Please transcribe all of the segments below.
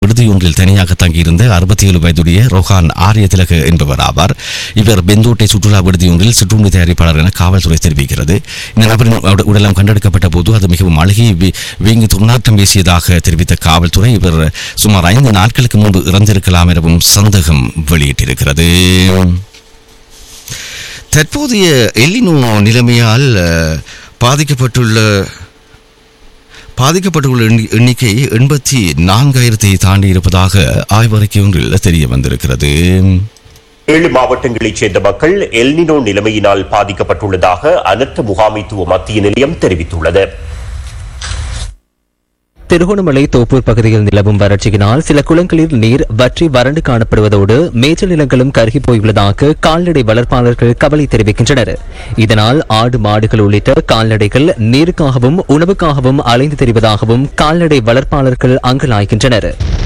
விடுதியொன்றில் தனியாக தங்கியிருந்த அறுபத்தி ஏழு வயதுடைய ரோஹான் ஆரிய திலக என்பவர் ஆவார் இவர் பெந்தோட்டை சுற்றுலா விடுதியொன்றில் சிற்றுண்டி தயாரிப்பாளர் என காவல்துறை தெரிவிக்கிறது இந்த நபரின் உட- உடலம் கண்டெடுக்கப்பட்ட போது அது மிகவும் அழுகி வீ- வீங்கி துர்நாற்றம் வீசியதாக தெரிவித்த காவல்துறை இவர் சுமார் ஐந்து நாட்களுக்கு முன்பு இறந்திருக்கலாம் எனவும் சந்தேகம் வெளியிட்டிருக்கிறது தற்போதைய எல்லினோ நிலைமையால் அஹ், பாதிக்கப்பட்டுள்ள பாதிக்கப்பட்டுள்ள எண்ணி- எண்ணிக்கை எண்பத்தி நான்காயிரத்தை தாண்டி இருப்பதாக ஆய்வறிக்கை ஒன்றில் தெரிய வந்திருக்கிறது ஏழு மாவட்டங்களைச் சேர்ந்த மக்கள் எல்னினோ நிலைமையினால் பாதிக்கப்பட்டுள்ளதாக அனர்த்த முகாமைத்துவ மத்திய நிலையம் தெரிவித்துள்ளது திருகோணமலை தோப்பூர் பகுதியில் நிலவும் வறட்சியினால் சில குளங்களில் நீர் வற்றி வறண்டு காணப்படுவதோடு மேய்ச்சல் நிலங்களும் கருகி போயுள்ளதாக கால்நடை வளர்ப்பாளர்கள் கவலை தெரிவிக்கின்றனர் இதனால் ஆடு மாடுகள் உள்ளிட்ட கால்நடைகள் நீருக்காகவும் உணவுக்காகவும் அலைந்து தெரிவதாகவும் கால்நடை வளர்ப்பாளர்கள் அங்கலாய்க்கின்றனர்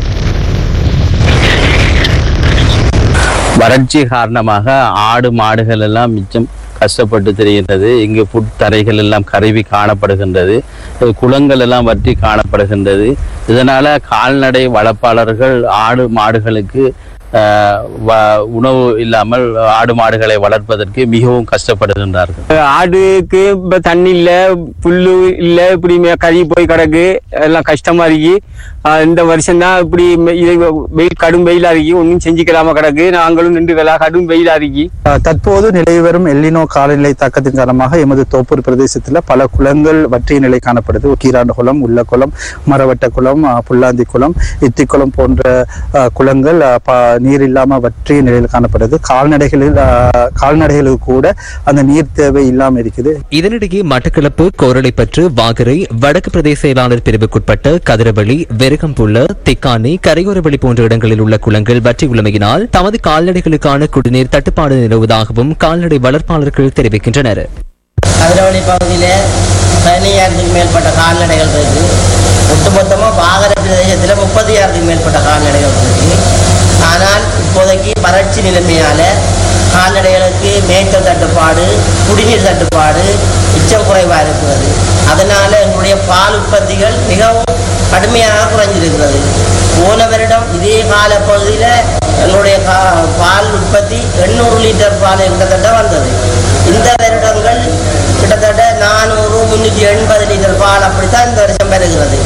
வறட்சி காரணமாக ஆடு மாடுகள் எல்லாம் மிச்சம் கஷ்டப்பட்டு தெரிகின்றது இங்கு புட் தரைகள் எல்லாம் கருவி காணப்படுகின்றது அஹ் குளங்கள் எல்லாம் வற்றி காணப்படுகின்றது இதனால கால்நடை வளர்ப்பாளர்கள் ஆடு மாடுகளுக்கு அஹ், வ- உணவு இல்லாமல் ஆடு மாடுகளை வளர்ப்பதற்கு மிகவும் கஷ்டப்படுகின்றார்கள் ஆடுக்கு இப்ப தண்ணி இல்ல புல்லு இல்ல இப்படி மே- கறி போய் கிடக்கு எல்லாம் கஷ்டமா இருக்கு ஆஹ் இந்த வருஷம் தான் இப்படி மெ- இது வெயில் கடும் வெயிலா இருக்கு ஒன்றும் செஞ்சுக்கலாம கிடக்கு நாங்களும் நின்றுக்கலாம் கடும் வெயிலா இருக்கு அஹ் தற்போது நிலவி வரும் எல்லினோ காலநிலை தாக்கத்தின் காரணமாக எமது தோப்பூர் பிரதேசத்தில் பல குளங்கள் வற்றிய நிலை காணப்படுது கீராண்டு குளம் உள்ள குளம் மரவட்ட குளம் அஹ் புல்லாந்தி குளம் இத்திக்குளம் போன்ற அஹ், குளங்கள் அஹ், ப- நீர் இல்லாம வற்றிய நிலையில் காணப்படுது கால்நடைகளில் அஹ், கால்நடைகளுக்கு கூட அந்த நீர் தேவை இல்லாம இருக்குது இதனிடையே மட்டக்களப்பு கோரளைப்பற்று வாகரை வடக்கு பிரதேச செயலாளர் பிரிவுக்குட்பட்ட கதிரவழி வெறுகம்புள்ள திக்கானி கரையோரவழி போன்ற இடங்களில் உள்ள குளங்கள் வற்றியுள்ளமையினால் தமது கால்நடைகளுக்கான குடிநீர் தட்டுப்பாடு நிலவுவதாகவும் கால்நடை வளர்ப்பாளர்கள் தெரிவிக்கின்றனர் கதிரவழி பகுதியில் பதினையாயிரத்துக்கு மேற்பட்ட கால்நடைகள் இருக்கு ஒட்டுமொத்தமாக பாகர பிரதேசத்தில் முப்பதாயிரத்துக்கு மேற்பட்ட கால்நடைகள் இருக்கு ஆனால் இப்போதைக்கு வறட்சி நிலைமையால் கால்நடைகளுக்கு மேய்ச்சல் தட்டுப்பாடு குடிநீர் தட்டுப்பாடு மிச்சம் குறைவாக இருக்கிறது அதனால் எங்களுடைய பால் உற்பத்திகள் மிகவும் கடுமையாக குறைஞ்சிருக்கிறது போன வருடம் இதே காலப்பகுதியில் எங்களுடைய கா பால் உற்பத்தி எண்ணூறு லிட்டர் பால் கிட்டத்தட்ட வந்தது இந்த வருடங்கள் கிட்டத்தட்ட நானூறு முன்னூற்றி எண்பது லிட்டர் பால் அப்படித்தான் இந்த வருஷம் பெறுகிறது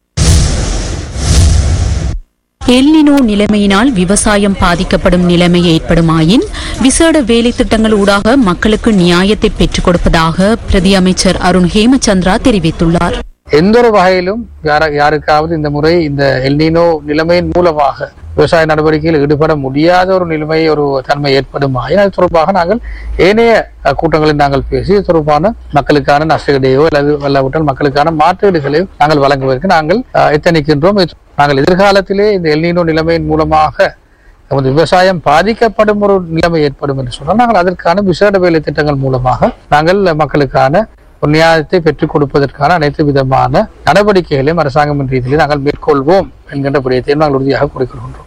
எல்னினோ நிலைமையினால் விவசாயம் பாதிக்கப்படும் நிலைமை ஏற்படுமாயின் விசேட வேலை திட்டங்கள் ஊடாக மக்களுக்கு நியாயத்தை பெற்றுக் கொடுப்பதாக பிரதி அமைச்சர் அருண் ஹேமச்சந்திரா தெரிவித்துள்ளார் எந்த ஒரு வகையிலும் யார யாருக்காவது இந்த முறை இந்த எல்னினோ நிலைமையின் மூலமாக விவசாய நடவடிக்கையில் ஈடுபட முடியாத ஒரு நிலைமை ஒரு தன்மை ஏற்படுமாயின் அது தொடர்பாக நாங்கள் ஏனைய அஹ், கூட்டங்களில் நாங்கள் பேசி இது தொடர்பான மக்களுக்கான நஷ்டஈடையோ அல்லது வல்லாவிட்டால் மக்களுக்கான மாற்றீடுகளையோ நாங்கள் வழங்குவதற்கு நாங்கள் அஹ், எத்தனிக்கின்றோம் இது- நாங்கள் எதிர்காலத்திலே இந்த எல்னினோ நிலைமையின் மூலமாக நமது விவசாயம் பாதிக்கப்படும் ஒரு நிலைமை ஏற்படும் என்று சொன்னால் நாங்கள் அதற்கான விசேட வேலை திட்டங்கள் மூலமாக நாங்கள் மக்களுக்கான ஒரு நியாயத்தை பெற்றுக் கொடுப்பதற்கான அனைத்து விதமான நடவடிக்கைகளையும் அரசாங்கம் என்ற ரீதியில் நாங்கள் மேற்கொள்வோம் என்கின்ற விடயத்தையும் நாங்கள் உறுதியாக குறிப்பிடுகின்றோம்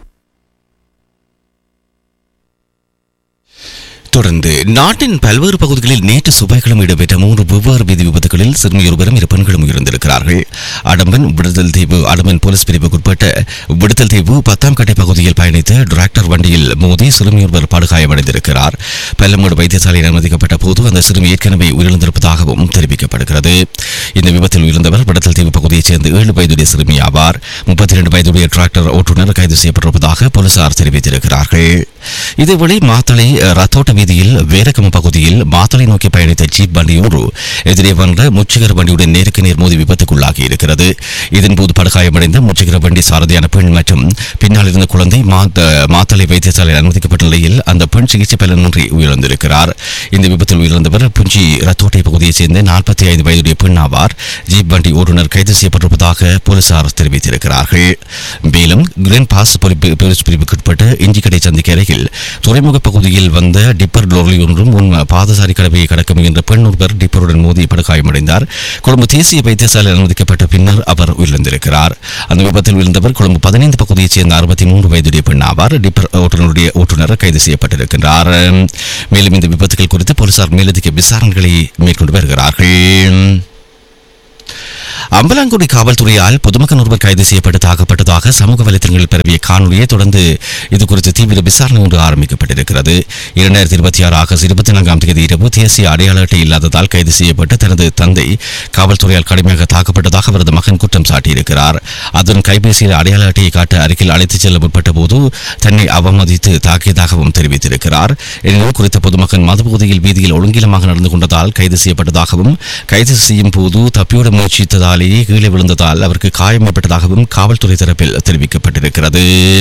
தொடர்ந்து நாட்டின் பல்வேறு பகுதிகளில் நேற்று சுபைகளும் இடம்பெற்ற மூன்று வெவ்வேறு வீதி விபத்துகளில் சிறுமியொருவரும் இரு பெண்களும் உயிரிழந்திருக்கிறார்கள் அடம்பன் விடுதல் தீவு அடம்பன் போலீஸ் பிரிவுக்குட்பட்ட விடுதல் தீவு பத்தாம் கட்டை பகுதியில் பயணித்த டிராக்டர் வண்டியில் மோதி சிறுமியொருவர் படுகாயமடைந்திருக்கிறார் பல்லமேடு வைத்தியசாலையில் அனுமதிக்கப்பட்ட போது அந்த சிறுமி ஏற்கனவே உயிரிழந்திருப்பதாகவும் தெரிவிக்கப்படுகிறது இந்த விபத்தில் உயிரிழந்தவர் விடுதல் தீவு பகுதியைச் சேர்ந்த ஏழு வயதுடைய சிறுமி ஆவார் முப்பத்தி இரண்டு வயதுடைய டிராக்டர் ஓட்டுநர் கைது செய்யப்பட்டிருப்பதாக போலீசார் தெரிவித்திருக்கிறார்கள் இதேவேளை மாத்தளை ரத்தோட்ட வீதியில் வேரகம பகுதியில் மாத்தளை நோக்கி பயணித்த ஜீப் வண்டியொன்று எதிரே வந்த முச்சிகர வண்டியுடன் நேருக்கு நேர் மோதி விபத்துக்குள்ளாகி இருக்கிறது இதன்போது படுகாயமடைந்த முச்சிகர வண்டி சாரதியான பெண் மற்றும் பின்னால் இருந்த குழந்தை மாத்த- மாத்தளை வைத்தியசாலையில் அனுமதிக்கப்பட்ட நிலையில் அந்த பெண் சிகிச்சை பலனின்றி உயிரிழந்திருக்கிறார் இந்த விபத்தில் உயிரிழந்தவர் புஞ்சி ரத்தோட்டை பகுதியைச் சேர்ந்த நாற்பத்தி ஐந்து வயதுடைய பெண் ஆவார் ஜீப் வண்டி ஓட்டுநர் கைது செய்யப்பட்டிருப்பதாக போலீசார் தெரிவித்திருக்கிறார்கள் மேலும் கிரீன் பாஸ் பொலிப்பு- போலீஸ் பிரிவுக்குட்பட்ட இஞ்சிக்கடை சந்திக்கு அருகில் துறைமுக பகுதியில் வந்த டிப்பர் லோரி ஒன்றும் முன் பாதசாரி கடவையை கடக்க முயன்ற பெண் ஒருவர் டிப்பருடன் மோதி படுகாயமடைந்தார் கொழும்பு தேசிய வைத்தியசாலையில் அனுமதிக்கப்பட்ட பின்னர் அவர் உயிரிழந்திருக்கிறார் அந்த விபத்தில் விழுந்தவர் கொழும்பு பதினைந்து பகுதியைச் சேர்ந்த அறுபத்தி மூன்று வயதுடைய பெண் ஆவார் டிப்பர் ஓட்டுநருடைய ஓட்டுநர் கைது செய்யப்பட்டிருக்கின்றார் மேலும் இந்த விபத்துகள் குறித்து போலீசார் மேலதிக விசாரணைகளை மேற்கொண்டு வருகிறார்கள் அம்பலாங்குடி காவல்துறையால் பொதுமக்கள் ஒருவர் கைது செய்யப்பட்டு தாக்கப்பட்டதாக சமூக வலைதளங்களில் பரவிய காணொலியை தொடர்ந்து இது குறித்து தீவிர விசாரணை ஒன்று ஆரம்பிக்கப்பட்டிருக்கிறது இரண்டாயிரத்தி இருபத்தி ஆறு ஆகஸ்ட் இருபத்தி நான்காம் தேதி இரவு தேசிய அடையாள அட்டை இல்லாததால் கைது செய்யப்பட்டு தனது தந்தை காவல்துறையால் கடுமையாக தாக்கப்பட்டதாக அவரது மகன் குற்றம் சாட்டியிருக்கிறார் அதன் கைபேசியில் அடையாள அட்டையை காட்ட அருகில் அழைத்துச் செல்ல முற்பட்ட போது தன்னை அவமதித்து தாக்கியதாகவும் தெரிவித்திருக்கிறார் எனினும் குறித்த பொதுமகன் மதுபோதையில் வீதியில் ஒழுங்கிலமாக நடந்து கொண்டதால் கைது செய்யப்பட்டதாகவும் கைது செய்யும் போது தப்பியோட முயற்சித்ததாலேயே கீழே விழுந்ததால் அவருக்கு காயம் ஏற்பட்டதாகவும் காவல்துறை தரப்பில் தெரிவிக்கப்பட்டிருக்கிறது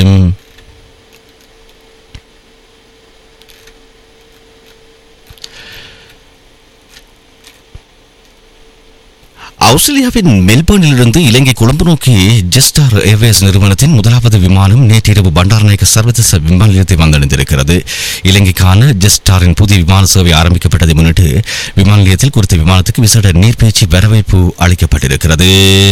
ஆஸ்திரேலியாவின் மெல்பர்னிலிருந்து இலங்கை கொழும்பு நோக்கி ஜெஸ்டார் ஏர்வேஸ் நிறுவனத்தின் முதலாவது விமானம் நேற்றிரவு பண்டாரநாயக்க சர்வதேச விமான நிலையத்தை வந்தடைந்திருக்கிறது இலங்கைக்கான ஜெஸ்டாரின் புதிய விமான சேவை ஆரம்பிக்கப்பட்டதை முன்னிட்டு விமான நிலையத்தில் குறித்த விமானத்துக்கு விசேட நீர்பயிற்சி வரவேற்பு அளிக்கப்பட்டிருக்கிறது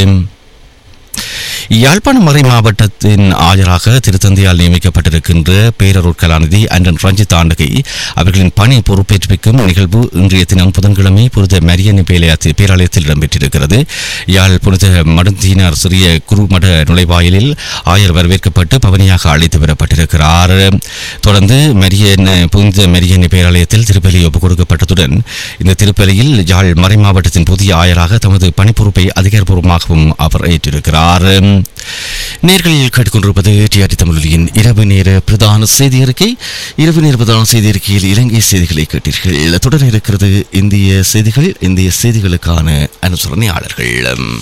யாழ்ப்பாணம் மறை மாவட்டத்தின் ஆயராக திருத்தந்தையால் நியமிக்கப்பட்டிருக்கின்ற பேரரூர் கலாநிதி அண்டன் ரஞ்சித் ஆண்டகை அவர்களின் பணி பொறுப்பேற்பிக்கும் நிகழ்வு இன்றைய தினம் புதன்கிழமை புனித மரியன் பேலயத்தில் பேராலயத்தில் இடம்பெற்றிருக்கிறது யாழ் புனித மடந்தினார் சிறிய குருமட நுழைவாயிலில் ஆயர் வரவேற்கப்பட்டு பவனியாக அழைத்து வரப்பட்டிருக்கிறார் தொடர்ந்து மரியன் புனித மரியன் பேராலயத்தில் திருப்பலி ஒப்புக் கொடுக்கப்பட்டதுடன் இந்த திருப்பலியில் யாழ் மறை மாவட்டத்தின் புதிய ஆயராக தமது பணிப்பொறுப்பை அதிகாரப்பூர்வமாகவும் அவர் ஏற்றிருக்கிறார் நேர்களில் கேட்டுக்கொண்டிருப்பது டிஆர்டி தமிழொலியின் இரவு நேர பிரதான செய்தி அறிக்கை இரவு நேர பிரதான செய்தி அறிக்கையில் இலங்கை செய்திகளை கேட்டீர்கள் தொடர இருக்கிறது இந்திய செய்திகள் இந்திய செய்திகளுக்கான அனுசரணையாளர்கள்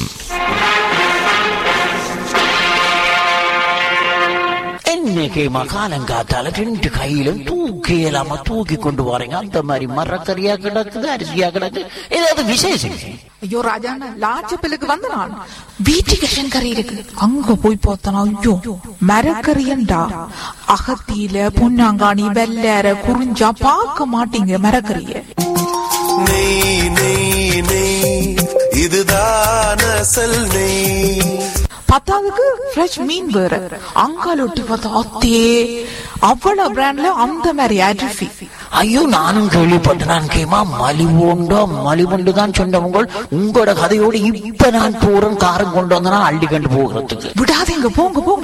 இன்னைக்கு மகாலங்காத்தால ரெண்டு கையிலும் தூக்கி இல்லாம தூக்கி கொண்டு போறீங்க அந்த மாதிரி மரக்கறியா கிடக்குது அரிசியா கிடக்கு ஏதாவது விசேஷம் ஐயோ ராஜாண்ணா லாச்சப்பிலுக்கு வந்த நான் வீட்டுக்கு கறி இருக்கு அங்க போய் பார்த்தனா ஐயோ மரக்கறியண்டா அகத்தியில பொன்னாங்காணி வெள்ளேற குறிஞ்சா பார்க்க மாட்டீங்க மரக்கறிய நெய் நெய் நெய் இதுதான் அசல் நெய் பத்தாவதுக்கு ஃப்ரெஷ் மீன் வேற அங்கால ஒட்டி பார்த்தா அத்தே அவ்வளவு பிராண்ட்ல அந்த மாதிரி அரிசி ஐயோ நானும் கேள்விப்பட்டேன் கேமா மலிவுண்டோ மலிவுண்டு தான் சொன்னவங்க உங்களோட கதையோடு இப்ப நான் போறேன் காரம் கொண்டு வந்தனா அள்ளி கண்டு போகிறதுக்கு விடாதீங்க போங்க போங்க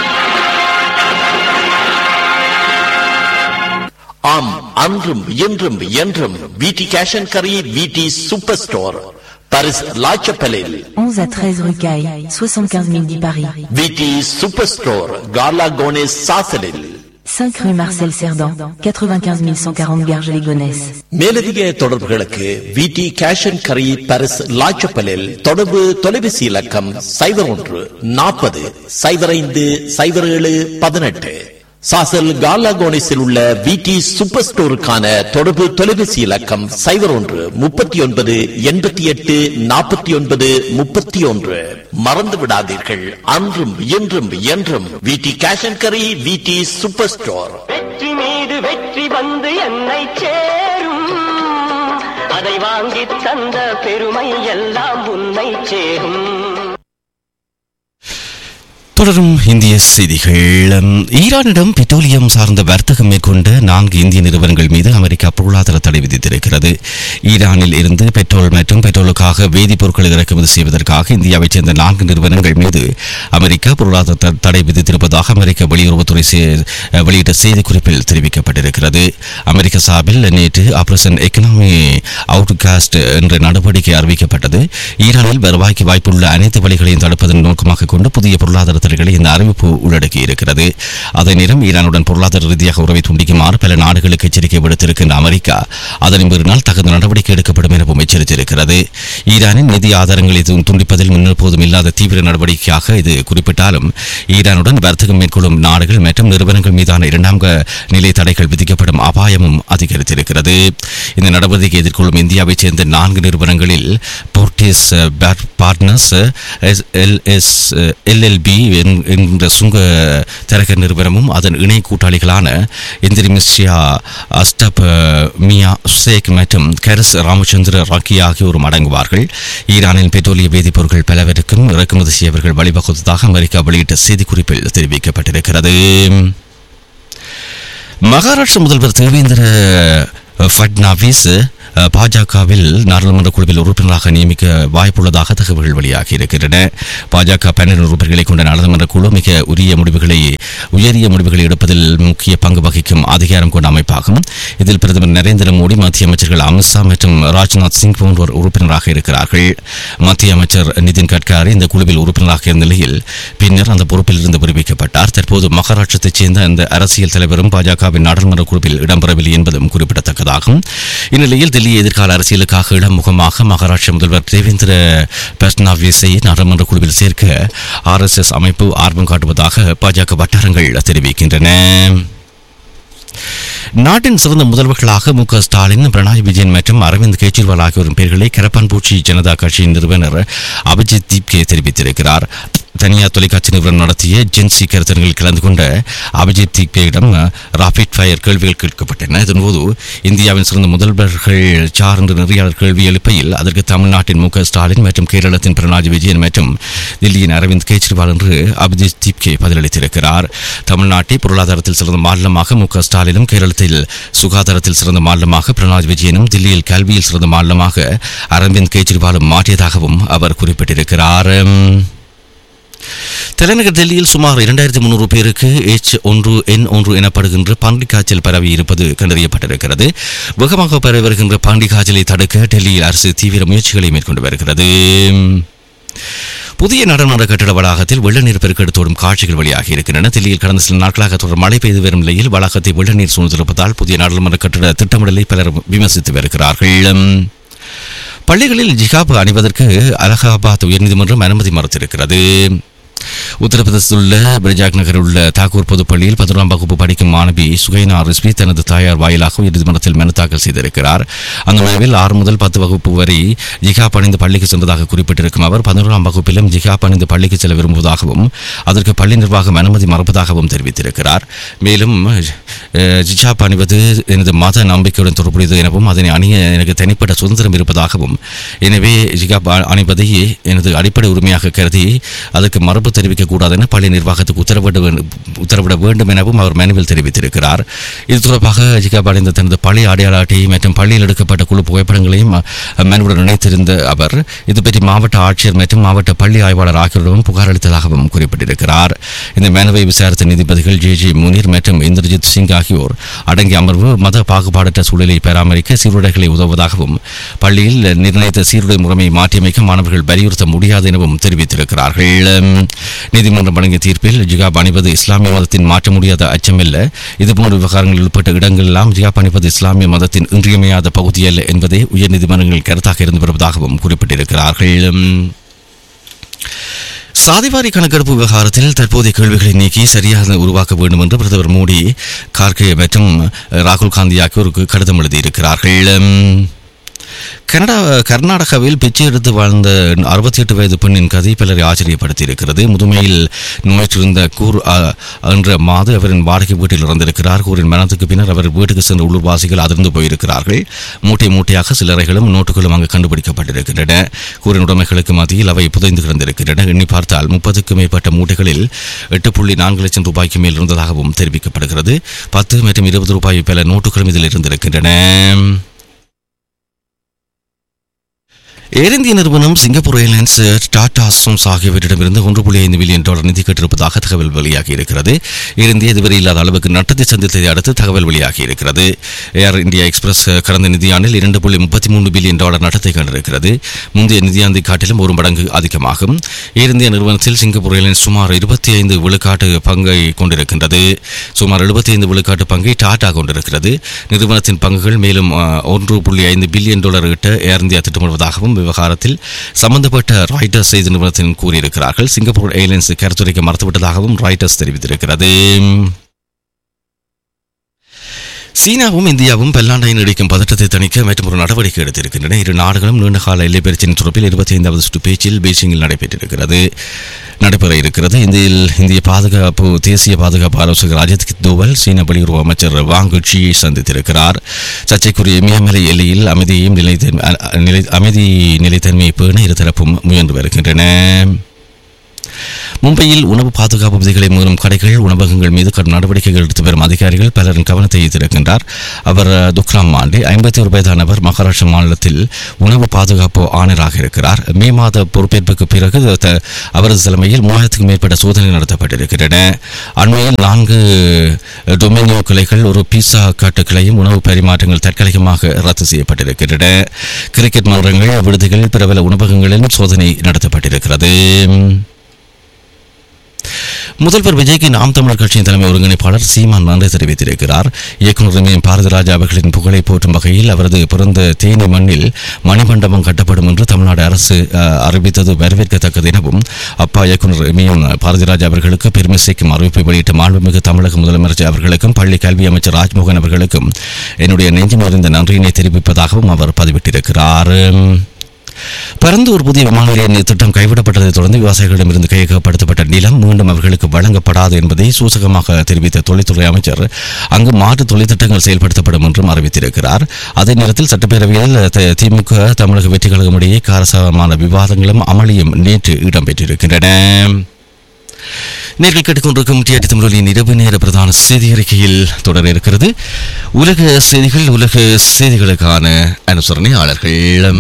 ஆம் அன்றும் இன்றும் என்றும் விடி கேஷ் அண்ட் கரி விடி சூப்பர் ஸ்டோர் பரிஸ் லாச்சப்பலில் 11 à 13 rue Caille, 75 000 dit Paris. விடி சூப்பர் ஸ்டோர் கார்லா கோனேஸ் சாசலில் 5 rue Marcel Cerdan, 95 140 Garges-les-Gonesse. மேலதிக தொடர்புகளுக்கு விடி கேஷ் அண்ட் கரி பரிஸ் லாச்சப்பலில் தொடர்பு தொலைபேசி இலக்கம் சைபர் ஒன்று நாற்பது சைபர் ஐந்து சைபர் ஏழு பதினெட்டு சாசல் கார்லா கோனிஸில் உள்ள விடி சூப்பர் ஸ்டோருக்கான தொடர்பு தொலைபேசி இலக்கம் சைபர் ஒன்று முப்பத்தி ஒன்பது எண்பத்தி எட்டு நாற்பத்தி ஒன்பது முப்பத்தி ஒன்று மறந்து விடாதீர்கள் அன்றும் இன்றும் என்றும் விடி கேஷ் அண்ட் கரி விடி சூப்பர் ஸ்டோர் வெற்றி மீது வெற்றி வந்து என்னை சேரும் அதை வாங்கி தந்த பெருமை எல்லாம் உன்னை சேரும் தொடரும் இந்திய செய்திகள் ஈரானிடம் பெட்ரோலியம் சார்ந்த வர்த்தகம் மேற்கொண்ட நான்கு இந்திய நிறுவனங்கள் மீது அமெரிக்கா பொருளாதார தடை விதித்திருக்கிறது ஈரானில் இருந்து பெட்ரோல் மற்றும் பெட்ரோலுக்காக வேதிப்பொருட்களை இறக்குமதி செய்வதற்காக இந்தியாவைச் சேர்ந்த நான்கு நிறுவனங்கள் மீது அமெரிக்கா பொருளாதார த- தடை விதித்திருப்பதாக அமெரிக்க வெளியுறவுத்துறை செ- வெளியிட்ட செய்திக்குறிப்பில் தெரிவிக்கப்பட்டிருக்கிறது அமெரிக்க சார்பில் நேற்று ஆபரேஷன் எக்கனாமி அவுட்காஸ்ட் என்ற நடவடிக்கை அறிவிக்கப்பட்டது ஈரானில் வருவாய்க்கு வாய்ப்புள்ள அனைத்து வழிகளையும் தடுப்பதன் நோக்கமாக கொண்டு புதிய பொருளாதார தடைகளை இந்த அறிவிப்பு உள்ளடக்கி இருக்கிறது அதே நேரம் ஈரானுடன் பொருளாதார ரீதியாக உறவை துண்டிக்குமாறு பல நாடுகளுக்கு எச்சரிக்கை விடுத்திருக்கின்ற அமெரிக்கா அதனை மீறினால் தகுந்த நடவடிக்கை எடுக்கப்படும் எனவும் எச்சரித்திருக்கிறது ஈரானின் நிதி ஆதாரங்களை து- துண்டிப்பதில் முன்னெப்போதும் இல்லாத தீவிர நடவடிக்கையாக இது குறிப்பிட்டாலும் ஈரானுடன் வர்த்தகம் மேற்கொள்ளும் நாடுகள் மற்றும் நிறுவனங்கள் மீதான இரண்டாம் க- நிலை தடைகள் விதிக்கப்படும் அபாயமும் அதிகரித்திருக்கிறது இந்த நடவடிக்கை எதிர்கொள்ளும் இந்தியாவைச் சேர்ந்த நான்கு நிறுவனங்களில் போர்டிஸ் பார்ட்னர்ஸ் எல்எஸ் எல்எல்பி என்ற சுங்க தரக நிறுவனமும் அதன் இணை கூட்டாளிகளான இந்திரிமிஸ்யா அஸ்டப் மியா ஷேக் மற்றும் கரஸ் ராமச்சந்திர ராக்கி ஆகியோரும் அடங்குவார்கள் ஈரானின் பெட்ரோலிய வேதிப்பொருட்கள் பலவருக்கும் இறக்குமதி செய்யவர்கள் வழிவகுத்ததாக அமெரிக்கா வெளியிட்ட செய்திக்குறிப்பில் தெரிவிக்கப்பட்டிருக்கிறது மகாராஷ்டிர முதல்வர் தேவேந்திர ஃபட்னாவிஸ் அஹ், பாஜகவில் நாடாளுமன்ற குழுவில் உறுப்பினராக நியமிக்க வாய்ப்புள்ளதாக தகவல்கள் வெளியாகி இருக்கின்றன பாஜக பன்னெண்டு உறுப்பினர்களை கொண்ட நாடாளுமன்ற குழு மிக உரிய முடிவுகளை உயரிய முடிவுகளை எடுப்பதில் முக்கிய பங்கு வகிக்கும் அதிகாரம் கொண்ட அமைப்பாகும் இதில் பிரதமர் நரேந்திர மோடி மத்திய அமைச்சர்கள் அமித்ஷா மற்றும் ராஜ்நாத் சிங் போன்றோர் உறுப்பினராக இருக்கிறார்கள் மத்திய அமைச்சர் நிதின் கட்காரி இந்த குழுவில் உறுப்பினராக இருந்த நிலையில் பின்னர் அந்த பொறுப்பில் இருந்து விடுவிக்கப்பட்டார் தற்போது மகாராஷ்டிரத்தைச் சேர்ந்த அந்த அரசியல் தலைவரும் பாஜகவின் நாடாளுமன்ற குழுவில் இடம்பெறவில்லை என்பதும் குறிப்பிடத்தக்கதாகும் இந்நிலையில் தில்லி எதிர்கால அரசியலுக்காக இடமுகமாக மகாராஷ்டிர முதல்வர் தேவேந்திர பட்னாவிஸை நாடாளுமன்ற குழுவில் சேர்க்க ஆர்எஸ்எஸ் அமைப்பு ஆர்வம் காட்டுவதாக பாஜக வட்டாரங்கள் தெரிவிக்கின்றன நாட்டின் சிறந்த முதல்வர்களாக மு க ஸ்டாலின் பினராயி விஜயன் மற்றும் அரவிந்த் கெஜ்ரிவால் ஆகியோரின் பெயர்களை கரப்பான்பூச்சி ஜனதா கட்சியின் நிறுவனர் அபிஜித் தீப்கே தெரிவித்திருக்கிறார் தனியார் தொலைக்காட்சி நிறுவனம் நடத்திய ஜென்சி கருத்தரங்கில் கலந்து கொண்ட அபிஜித் தீப்கேயிடம் ராபிட் ஃபயர் கேள்விகள் கேட்கப்பட்டன இதன்போது இந்தியாவின் சிறந்த முதல்வர்கள் சார் என்று நெறியாளர் கேள்வி எழுப்பையில் அதற்கு தமிழ்நாட்டின் மு க ஸ்டாலின் மற்றும் கேரளத்தின் பினராயி விஜயன் மற்றும் தில்லியின் அரவிந்த் கெஜ்ரிவால் என்று அபிஜித் தீப்கே பதிலளித்திருக்கிறார் தமிழ்நாட்டை பொருளாதாரத்தில் சிறந்த மாநிலமாக மு க ஸ்டாலினும் கேரளத்தில் சுகாதாரத்தில் சிறந்த மாநிலமாக பினராயி விஜயனும் தில்லியில் கல்வியில் சிறந்த மாநிலமாக அரவிந்த் கெஜ்ரிவாலும் மாற்றியதாகவும் அவர் குறிப்பிட்டிருக்கிறார் தலைநகர் டெல்லியில் சுமார் இரண்டாயிரத்தி முன்னூறு பேருக்கு எச் ஒன்று என் ஒன்று எனப்படுகின்ற பாண்டி காய்ச்சல் பரவி இருப்பது கண்டறியப்பட்டிருக்கிறது வேகமாக பரவி வருகின்ற பாண்டி காய்ச்சலை தடுக்க டெல்லியில் அரசு தீவிர முயற்சிகளை மேற்கொண்டு வருகிறது புதிய நாடாளுமன்ற கட்டட வளாகத்தில் வெள்ள நீர் பெருக்கெடுத்தோடும் காட்சிகள் வெளியாகி இருக்கின்றன தில்லியில் கடந்த சில நாட்களாக தொடர் மழை பெய்து வரும் நிலையில் வளாகத்தை வெள்ள நீர் சூழ்ந்திருப்பதால் புதிய நாடாளுமன்ற கட்டட திட்டமிடலை பலர் விமர்சித்து வருகிறார்கள் பள்ளிகளில் ஜிகாப் அணிவதற்கு அலகாபாத் உயர்நீதிமன்றம் அனுமதி மறுத்திருக்கிறது உத்தரப்பிரதேசத்தில் உள்ள பிரஜாக் நகரில் உள்ள தாக்கூர் பொதுப்பள்ளியில் பதினொன்றாம் வகுப்பு படிக்கும் மாணவி சுகைனா ரிஸ்வி தனது தாயார் வாயிலாக உயர்நீதிமன்றத்தில் மனு தாக்கல் செய்திருக்கிறார் அந்த மனுவில் ஆறு முதல் பத்து வகுப்பு வரை ஜிகாப் அணிந்து பள்ளிக்கு சென்றதாக குறிப்பிட்டிருக்கும் அவர் பதினோராம் வகுப்பிலும் ஜிகாப் அணிந்து பள்ளிக்கு செல்ல விரும்புவதாகவும் அதற்கு பள்ளி நிர்வாகம் அனுமதி மறுப்பதாகவும் தெரிவித்திருக்கிறார் மேலும் அஹ், ஜிஜாப் அணிவது எனது மத நம்பிக்கையுடன் தொடர்புடையது எனவும் அதனை அணிய எனக்கு தனிப்பட்ட சுதந்திரம் இருப்பதாகவும் எனவே ஜிகாப் அ- அணிவதை எனது அடிப்படை உரிமையாக கருதி அதற்கு மறுப்பு தெரிவிக்க கூடாது என பள்ளி நிர்வாகத்துக்கு உத்தரவிட வேண்டும் உத்தரவிட வேண்டும் எனவும் அவர் மனுவில் தெரிவித்திருக்கிறார் இது தொடர்பாக ஜிகாப் அணிந்த தனது பள்ளி அடையாள அட்டையை மற்றும் பள்ளியில் எடுக்கப்பட்ட குழு புகைப்படங்களையும் அ, மனுவுடன் இணைத்திருந்த அவர் இது பற்றி மாவட்ட ஆட்சியர் மற்றும் மாவட்ட பள்ளி ஆய்வாளர் ஆகியோரிடம் புகார் அளித்ததாகவும் குறிப்பிட்டிருக்கிறார் இந்த மனுவை விசாரித்த நீதிபதிகள் ஜே ஜே முனீர் மற்றும் இந்திரஜித் சிங் ஆகியோர் அடங்கிய அமர்வு மத பாகுபாடற்ற சூழலை பராமரிக்க சீருடைகளை உதவுவதாகவும் பள்ளியில் நிர்ணயித்த சீருடை முறைமை மாற்றியமைக்க மாணவர்கள் வலியுறுத்த முடியாது எனவும் தெரிவித்திருக்கிறார்கள் நீதிமன்றம் வழங்கிய தீர்ப்பில் ஜிகாப் அணிவது இஸ்லாமிய மதத்தின் மாற்ற முடியாத அச்சமில்ல இதுபோன்ற விவகாரங்களில் உட்பட்ட இடங்களெல்லாம் ஜிகாப் அணிவது இஸ்லாமிய மதத்தின் இன்றியமையாத பகுதி அல்ல என்பதே உயர்நீதிமன்றங்களின் கருத்தாக இருந்து வருவதாகவும் குறிப்பிட்டிருக்கிறார்கள் சாதிவாரி கணக்கெடுப்பு விவகாரத்தில் தற்போதைய கேள்விகளை நீக்கி சரியாக உருவாக்க வேண்டும் என்று பிரதமர் மோடி கார்கே மற்றும் ராகுல் காந்தி ஆகியோருக்கு கடிதம் எழுதியிருக்கிறார்கள் கனடா கர்நாடகாவில் பிச்சை எடுத்து வாழ்ந்த அறுபத்தி எட்டு வயது பெண்ணின் கதை பலரை ஆச்சரியப்படுத்தி இருக்கிறது முதுமையில் நோயிற்றிருந்த கூர் அ, என்ற மாது அவரின் வாடகை வீட்டில் இறந்திருக்கிறார் கூரின் மரணத்துக்கு பின்னர் அவர் வீட்டுக்கு சென்ற உள்ளூர்வாசிகள் அதிர்ந்து போயிருக்கிறார்கள் மூட்டை மூட்டையாக சில்லறைகளும் நோட்டுகளும் அங்கு கண்டுபிடிக்கப்பட்டிருக்கின்றன கூரின் உடைமைகளுக்கு மத்தியில் அவை புதைந்து கிடந்திருக்கின்றன எண்ணி பார்த்தால் முப்பதுக்கும் மேற்பட்ட மூட்டைகளில் எட்டு புள்ளி நான்கு லட்சம் ரூபாய்க்கு மேல் இருந்ததாகவும் தெரிவிக்கப்படுகிறது பத்து மற்றும் இருபது ரூபாய் பல நோட்டுகளும் இதில் இருந்திருக்கின்றன ஏர் இந்திய நிறுவனம் சிங்கப்பூர் ஏர்லைன்ஸ் டாடா சோம்ஸ் ஆகியவற்றிடமிருந்து ஒன்று புள்ளி ஐந்து மில்லியன் டாலர் நிதி கேட்டிருப்பதாக தகவல் வெளியாகி இருக்கிறது ஏர் இந்தியா இதுவரை இல்லாத அளவுக்கு நட்டத்தை சந்தித்ததை அடுத்து தகவல் வெளியாகி இருக்கிறது ஏர் இந்தியா எக்ஸ்பிரஸ் கடந்த நிதியாண்டில் இரண்டு புள்ளி முப்பத்தி மூணு பில்லியன் டாலர் நட்டத்தை கண்டிருக்கிறது முந்தைய நிதியாண்டை காட்டிலும் ஒரு மடங்கு அதிகமாகும் ஏர் இந்தியா நிறுவனத்தில் சிங்கப்பூர் ஏர்லைன்ஸ் சுமார் இருபத்தி ஐந்து விழுக்காட்டு பங்கை கொண்டிருக்கின்றது சுமார் எழுபத்தி ஐந்து விழுக்காட்டு பங்கை டாடா கொண்டிருக்கிறது நிறுவனத்தின் பங்குகள் மேலும் அஹ், ஒன்று புள்ளி ஐந்து பில்லியன் டாலர் ஈட்ட ஏர் இந்தியா திட்டமிடுவதாகவும் விவகாரத்தில் சம்பந்தப்பட்ட ராய்டர்ஸ் செய்தி நிறுவனத்தின் கூறியிருக்கிறார்கள் சிங்கப்பூர் ஏர்லைன்ஸ் கருத்துரைக்க மறுத்துவிட்டதாகவும் ராய்டர்ஸ் தெரிவித்திருக்கிறது சீனாவும் இந்தியாவும் பல்லாண்டை நீடிக்கும் பதற்றத்தை தணிக்க மற்றும் ஒரு நடவடிக்கை எடுத்திருக்கின்றன இரு நாடுகளும் நீண்டகால எல்லை பிரச்சினை தொடர்பில் இருபத்தி ஐந்தாவது சுற்று பேச்சில் பீஜிங்கில் நடைபெற்றிருக்கிறது நடைபெற இருக்கிறது இந்தியில் இந்திய பாதுகாப்பு தேசிய பாதுகாப்பு ஆலோசகர் அஜித் தோவல் சீன வெளியுறவு அமைச்சர் வாங் ஷியை சந்தித்திருக்கிறார் சர்ச்சைக்குரிய இமயமலை எல்லையில் அமைதியையும் நிலைத்தன்மை அ- நிலை அமைதி நிலைத்தன்மையை பேண இருதரப்பும் முயன்று வருகின்றன மும்பையில் உணவு பாதுகாப்பு விதிகளை மீறும் கடைகள் உணவகங்கள் மீது கடும் நடவடிக்கைகள் எடுத்து வரும் அதிகாரிகள் பலரின் கவனத்தை ஈர்த்திருக்கின்றார் அவர் அஹ், துக்ராம் மாண்டே ஐம்பத்தி ஒரு வயதானவர் மகாராஷ்டிரா மாநிலத்தில் உணவு பாதுகாப்பு ஆணையராக இருக்கிறார் மே மாத பொறுப்பேற்புக்கு பிறகு த- அவரது தலைமையில் மூவாயிரத்துக்கும் மேற்பட்ட சோதனை நடத்தப்பட்டிருக்கின்றன அண்மையில் நான்கு டொமினியோ கிளைகள் ஒரு பீஸா காட்டு கிளையும் உணவு பரிமாற்றங்கள் தற்காலிகமாக ரத்து செய்யப்பட்டிருக்கின்றன கிரிக்கெட் மன்றங்கள் விடுதிகள் பிரபல உணவகங்களிலும் சோதனை நடத்தப்பட்டிருக்கிறது முதல்வர் விஜய்க்கு நாம் தமிழர் கட்சியின் தலைமை ஒருங்கிணைப்பாளர் சீமான் நன்றி தெரிவித்திருக்கிறார் இயக்குநர் ரமேஷ் பாரதிராஜா அவர்களின் புகழை போற்றும் வகையில் அவரது பிறந்த தேனி மண்ணில் மணிமண்டபம் கட்டப்படும் என்று தமிழ்நாடு அரசு அஹ், அறிவித்தது வரவேற்கத்தக்கது எனவும் அப்பா இயக்குநர் எம்எம் பாரதிராஜா அவர்களுக்கு பெருமை சேர்க்கும் அறிவிப்பை வெளியிட்ட மாண்புமிகு தமிழக முதலமைச்சர் அவர்களுக்கும் பள்ளி கல்வி அமைச்சர் ராஜ்மோகன் அவர்களுக்கும் என்னுடைய நெஞ்சம் அறிந்த நன்றியினை தெரிவிப்பதாகவும் அவர் பதிவிட்டிருக்கிறார் பரந்தூர் புதிய விமான நிலைய திட்டம் கைவிடப்பட்டதை தொடர்ந்து விவசாயிகளிடமிருந்து கையகப்படுத்தப்பட்ட நிலம் மீண்டும் அவர்களுக்கு வழங்கப்படாது என்பதை சூசகமாக தெரிவித்த தொழில்துறை அமைச்சர் அங்கு மாற்று தொழிற்திட்டங்கள் செயல்படுத்தப்படும் என்றும் அறிவித்திருக்கிறார் அதே நேரத்தில் சட்டப்பேரவையில் த- திமுக தமிழக வெற்றி கழகம் இடையே காரசாரமான விவாதங்களும் அமளியும் நேற்று இடம்பெற்றிருக்கின்றன நேர்கள் கேட்டுக்கொண்டிருக்கும் டிஆர்டி தமிழொலியின் இரவு நேர பிரதான செய்தி அறிக்கையில் தொடர இருக்கிறது உலக செய்திகள் உலக செய்திகளுக்கான அனுசரணையாளர்கள்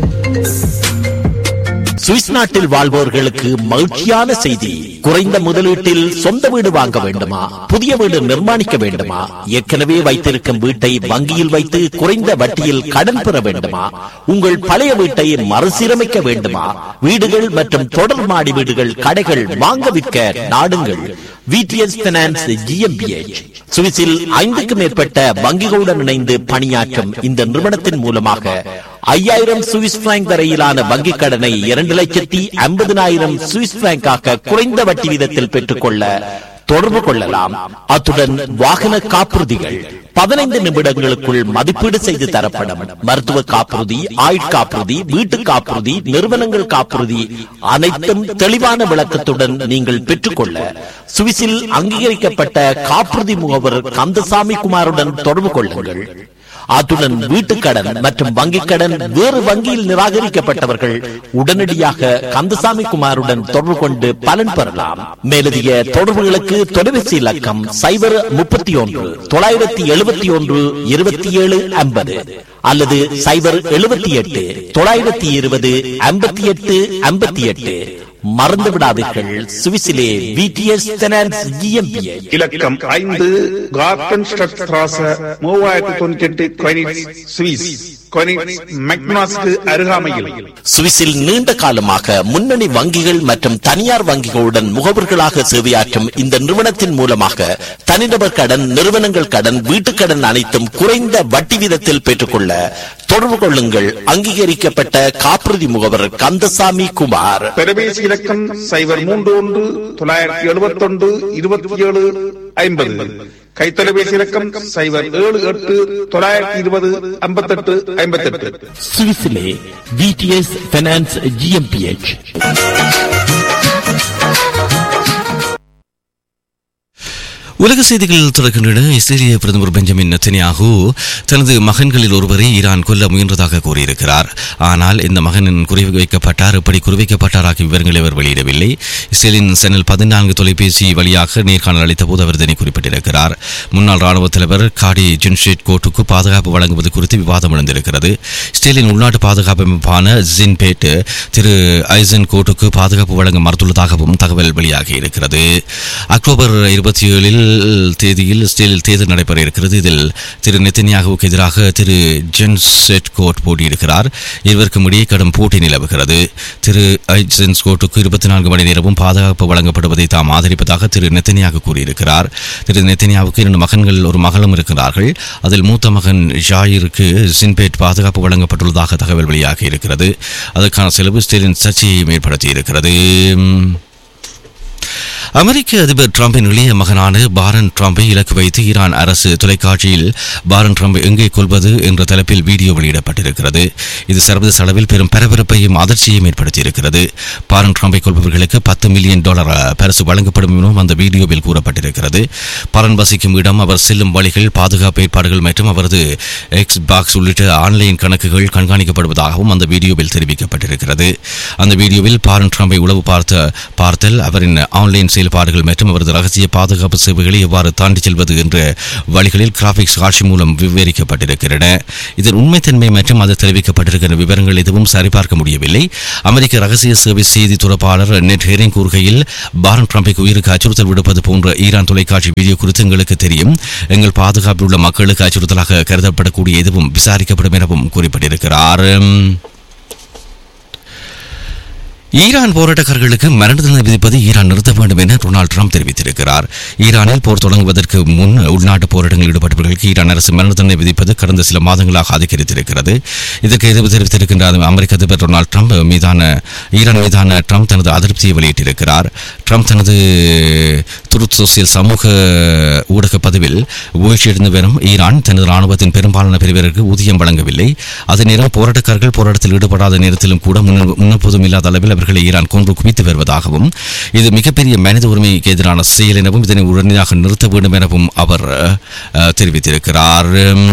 சுவிஸ் நாட்டில் வாழ்பவர்களுக்கு மகிழ்ச்சியான செய்தி குறைந்த முதலீட்டில் சொந்த வீடு வாங்க வேண்டுமா புதிய வீடு நிர்மாணிக்க வேண்டுமா ஏற்கனவே வைத்திருக்கும் வீட்டை வங்கியில் வைத்து குறைந்த வட்டியில் கடன் பெற வேண்டுமா உங்கள் பழைய வீட்டை மறுசீரமைக்க வேண்டுமா வீடுகள் மற்றும் தொடர் மாடி வீடுகள் கடைகள் வாங்க விற்க நாடுங்கள் விடிஎஸ் பினான்ஸ் ஜிஎம்பிஎச் சுவிஸில் ஐந்துக்கும் மேற்பட்ட வங்கிகளுடன் இணைந்து பணியாற்றும் இந்த நிறுவனத்தின் மூலமாக ஐயாயிரம் சுவிஸ் பிராங்க் வரையிலான வங்கிக் கடனை இரண்டு லட்சத்தி ஐம்பதினாயிரம் சுவிஸ் பிராங்காக குறைந்த வட்டி வீதத்தில் பெற்றுக்கொள்ள தொடர்பு கொள்ளலாம் அத்துடன் வாகன காப்புறுதிகள் பதினைந்து நிமிடங்களுக்குள் மதிப்பீடு செய்து தரப்படும் மருத்துவ காப்புறுதி ஆயுட்காப்புறுதி வீட்டு காப்புறுதி நிறுவனங்கள் காப்புறுதி அனைத்தும் தெளிவான விளக்கத்துடன் நீங்கள் பெற்றுக்கொள்ள சுவிஸில் அங்கீகரிக்கப்பட்ட காப்புறுதி முகவர் கந்தசாமி குமாருடன் தொடர்பு கொள்ளுங்கள் அத்துடன் வீட்டுக்கடன் மற்றும் வங்கிக் கடன் வேறு வங்கியில் நிராகரிக்கப்பட்டவர்கள் உடனடியாக கந்தசாமி குமாருடன் தொடர்பு கொண்டு பலன் பெறலாம் மேலதிக தொடர்புகளுக்கு தொலைபேசி இலக்கம் சைபர் முப்பத்தி ஒன்று தொள்ளாயிரத்தி எழுபத்தி ஒன்று இருபத்தி ஏழு ஐம்பது அல்லது சைபர் எழுபத்தி எட்டு தொள்ளாயிரத்தி இருபது ஐம்பத்தி எட்டு ஐம்பத்தி எட்டு மறந்து விடாதீர்கள் சுவிசிலே விடிஎஸ் ஃபைனான்ஸ் GmbH. இலக்கம் ஐந்து கார்டன் ஸ்ட்ராச மூவாயிரத்தி தொண்ணூத்தி எட்டு கொயினிட்ஸ் சுவிஸ் கொயினிட்ஸ் மெக்னாஸ்க்கு அருகாமையில் சுவிஸில் நீண்ட காலமாக முன்னணி வங்கிகள் மற்றும் தனியார் வங்கிகளுடன் முகவர்களாக சேவையாற்றும் இந்த நிறுவனத்தின் மூலமாக தனிநபர் கடன் நிறுவனங்கள் கடன் வீட்டுக் கடன் அனைத்தும் குறைந்த வட்டி வீதத்தில் பெற்றுக்கொள்ள தொடர்பு கொள்ளுங்கள் அங்கீகரிக்கப்பட்ட காப்புறுதி முகவர் கந்தசாமி குமார் தொலைபேசி இலக்கம் சைபர் மூன்று ஒன்று தொள்ளாயிரத்தி எழுபத்தி ஒன்று இருபத்தி ஏழு ஐம்பது கைத்தொலைபேசி இலக்கம் சைபர் ஏழு எட்டு தொள்ளாயிரத்தி இருபது ஐம்பத்தெட்டு ஐம்பத்தெட்டு சுவிஸிலே விடிஎஸ் ஃபைனான்ஸ் ஜிஎம்பிஎச் உலக செய்திகள் தொடர்கின்றன இஸ்ரேலிய பிரதமர் பெஞ்சமின் நெத்தனியாகு தனது மகன்களில் ஒருவரை ஈரான் கொல்ல முயன்றதாக கூறியிருக்கிறார் ஆனால் இந்த மகனின் குறிவைக்கப்பட்டார் எப்படி குறிவைக்கப்பட்டார் ஆகிய விவரங்களை அவர் வெளியிடவில்லை இஸ்ரேலின் சேனல் பதினான்கு தொலைபேசி வழியாக நேர்காணல் அளித்த போது அவர் இதனை குறிப்பிட்டிருக்கிறார் முன்னாள் ராணுவ தலைவர் காடி ஜின்ஷேட் கோட்டுக்கு பாதுகாப்பு வழங்குவது குறித்து விவாதம் எழுந்திருக்கிறது இஸ்ரேலின் உள்நாட்டு பாதுகாப்பு அமைப்பான ஜின்பேட் திரு ஐசன் கோட்டுக்கு பாதுகாப்பு வழங்க மறுத்துள்ளதாகவும் தகவல் வெளியாகி இருக்கிறது அக்டோபர் இருபத்தி ஏழில் தேதியில் இஸ்ரேலில் தேர்தல் நடைபெற இருக்கிறது இதில் திரு நெத்தன்யாகுவுக்கு எதிராக திரு ஜென்செட் கோட் போட்டியிடுகிறார் இருவருக்கும் இடையே கடும் போட்டி நிலவுகிறது திரு ஐசன்ஸ் கோட்டுக்கு இருபத்தி நான்கு மணி நேரமும் பாதுகாப்பு வழங்கப்படுவதை தாம் ஆதரிப்பதாக திரு நெத்தன்யாகு கூறியிருக்கிறார் திரு நெத்தன்யாவுக்கு இரண்டு மகன்கள் ஒரு மகளும் இருக்கிறார்கள் அதில் மூத்த மகன் ஜாயிருக்கு சின்பேட் பாதுகாப்பு வழங்கப்பட்டுள்ளதாக தகவல் வெளியாகி இருக்கிறது அதற்கான செலவு இஸ்ரேலின் சர்ச்சையை ஏற்படுத்தி இருக்கிறது அமெரிக்க அதிபர் டிரம்பின் இளைய மகனான பாரன் டிரம்பை இலக்கு வைத்து ஈரான் அரசு தொலைக்காட்சியில் பாரன் டிரம்பை எங்கே கொள்வது என்ற தலைப்பில் வீடியோ வெளியிடப்பட்டிருக்கிறது இது சர்வதேச அளவில் பெரும் பரபரப்பையும் அதிர்ச்சியையும் ஏற்படுத்தியிருக்கிறது பாரன் டிரம்பை கொள்பவர்களுக்கு பத்து மில்லியன் டாலர் பரிசு வழங்கப்படும் எனவும் அந்த வீடியோவில் கூறப்பட்டிருக்கிறது பரன் வசிக்கும் இடம் அவர் செல்லும் வழிகள் பாதுகாப்பு ஏற்பாடுகள் மற்றும் அவரது எக்ஸ் பாக்ஸ் உள்ளிட்ட ஆன்லைன் கணக்குகள் கண்காணிக்கப்படுவதாகவும் அந்த வீடியோவில் தெரிவிக்கப்பட்டிருக்கிறது அந்த வீடியோவில் பாரன் டிரம்பை உளவு பார்த்த பார்த்தல் அவரின் ஆன்லைன் செயல்பாடுகள் மற்றும் அவரது ரகசிய பாதுகாப்பு சேவைகளை எவ்வாறு தாண்டி செல்வது என்ற வழிகளில் கிராபிக்ஸ் காட்சி மூலம் விவரிக்கப்பட்டிருக்கின்றன இதன் உண்மைத்தன்மை மற்றும் அது தெரிவிக்கப்பட்டிருக்கிற விவரங்கள் எதுவும் சரிபார்க்க முடியவில்லை அமெரிக்க ரகசிய சேவை செய்தி தொடர்பாளர் நெட் ஹெரிங் கூறுகையில் பாரன் டிரம்பைக்கு உயிருக்கு அச்சுறுத்தல் விடுப்பது போன்ற ஈரான் தொலைக்காட்சி வீடியோ குறித்து எங்களுக்கு தெரியும் எங்கள் பாதுகாப்பில் உள்ள மக்களுக்கு அச்சுறுத்தலாக கருதப்படக்கூடிய எதுவும் விசாரிக்கப்படும் எனவும் குறிப்பிட்டிருக்கிறார் ஈரான் போராட்டக்காரர்களுக்கு மரண தண்டனை விதிப்பதை ஈரான் நிறுத்த வேண்டும் என டொனால்டு ட்ரம்ப் தெரிவித்திருக்கிறார் ஈரானில் போர் தொடங்குவதற்கு முன் உள்நாட்டு போராட்டங்களில் ஈடுபட்டவர்களுக்கு ஈரான் அரசு மரண தண்டனை விதிப்பது கடந்த சில மாதங்களாக அதிகரித்திருக்கிறது இதற்கு எதிர்ப்பு தெரிவித்திருக்கின்ற அமெரிக்க அதிபர் டொனால்டு ட்ரம்ப் மீதான ஈரான் மீதான ட்ரம்ப் தனது அதிருப்தியை வெளியிட்டிருக்கிறார் ட்ரம்ப் தனது துருத் சோசியல் சமூக ஊடக பதிவில் வீழ்ச்சியடைந்து வரும் ஈரான் தனது ராணுவத்தின் பெரும்பாலான பிரிவினருக்கு ஊதியம் வழங்கவில்லை அதே நேரம் போராட்டக்காரர்கள் போராட்டத்தில் ஈடுபடாத நேரத்திலும் கூட முன்ன- முன்னெப்போதும் இல்லாத அளவில் அவர்களை ஈரான் கொன்று குவித்து வருவதாகவும் இது மிகப்பெரிய மனித உரிமைக்கு எதிரான செயல் எனவும் இதனை உடனடியாக நிறுத்த வேண்டும் எனவும் அவர் அஹ், தெரிவித்திருக்கிறார்